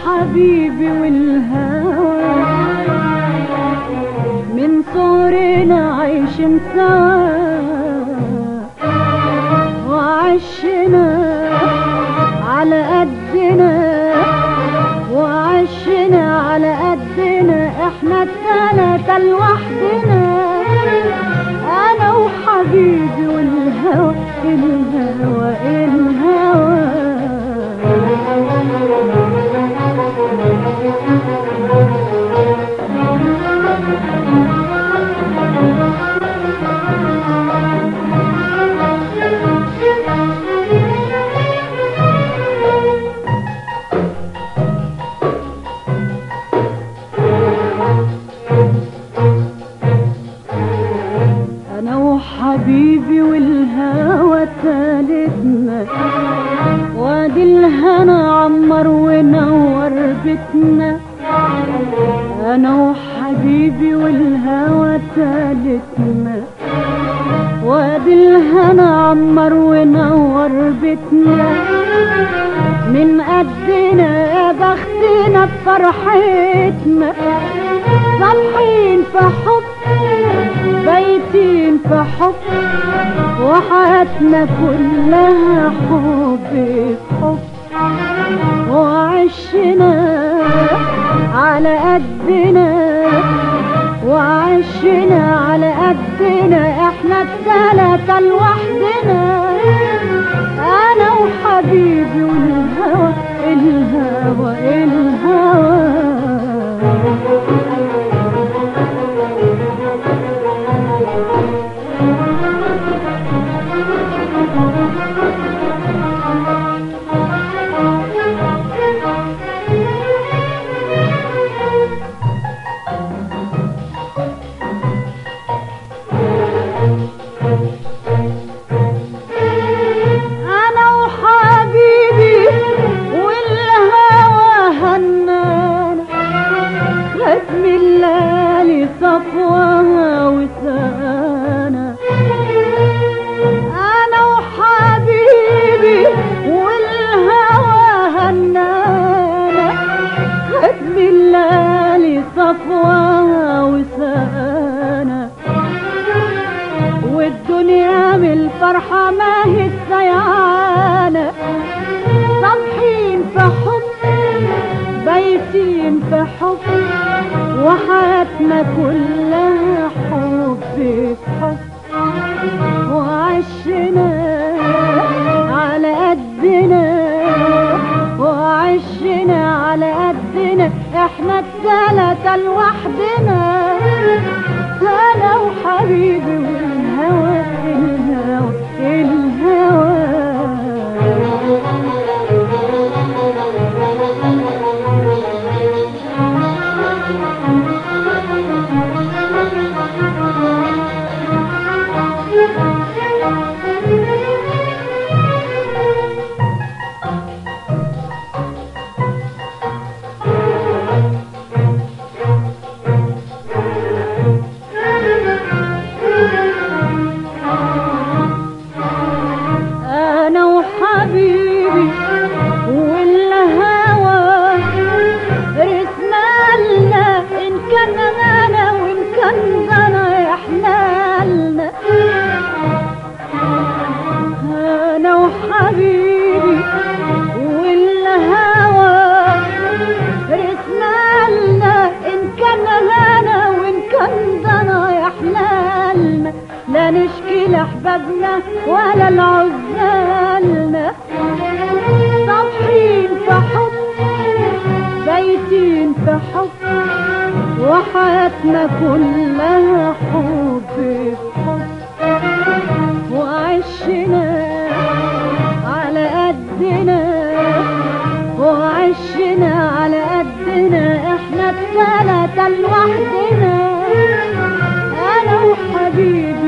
وحبيبي والهوى من صغرنا عايشين سوا وعشنا على قدنا وعشنا على قدنا احنا التلاتة لوحدنا انا وحبيبي والهوى الهوى الهوى انا وحبيبي والهوى تالتنا وادي الهنا عمر ونور بيتنا انا وحبيبي والهوى تالتنا وادي الهنا عمر ونور بيتنا من قدنا يا بختنا بفرحتنا صالحين في حب بايتين في حب وحياتنا كلها حب في حب وعشنا على قدنا وعشنا على قدنا احنا التلاتة لوحدنا انا وحبيبي والهوى الهوى الهوى انا وحبيبي والهوى هنانا رسم الليالي صفوها وسانا انا وحبيبي والهوى هنانا رسم الليالي صفوها وسانا والدنيا من الفرحة ما هي السيعانة صبحين في حب بايتين في حب وحياتنا كلها حب في حب وعشنا على قدنا وعشنا على قدنا احنا التلاتة لوحدنا انا وحبيبي والهوى الهوى الهوى انا وحبيبي والهوى رسمالنا ان كان انا وان كان انا احنا لنا انا وحبيبي والهوى رسمالنا ان كان انا وان كان انا احنا لنا لا نشكي لاحبابنا ولا العزالنا صابحين في حب بايتين في حب وحياتنا كلها حب في حب وعشنا على قدنا وعشنا على قدنا احنا التلاتة لوحدنا انا وحبيبي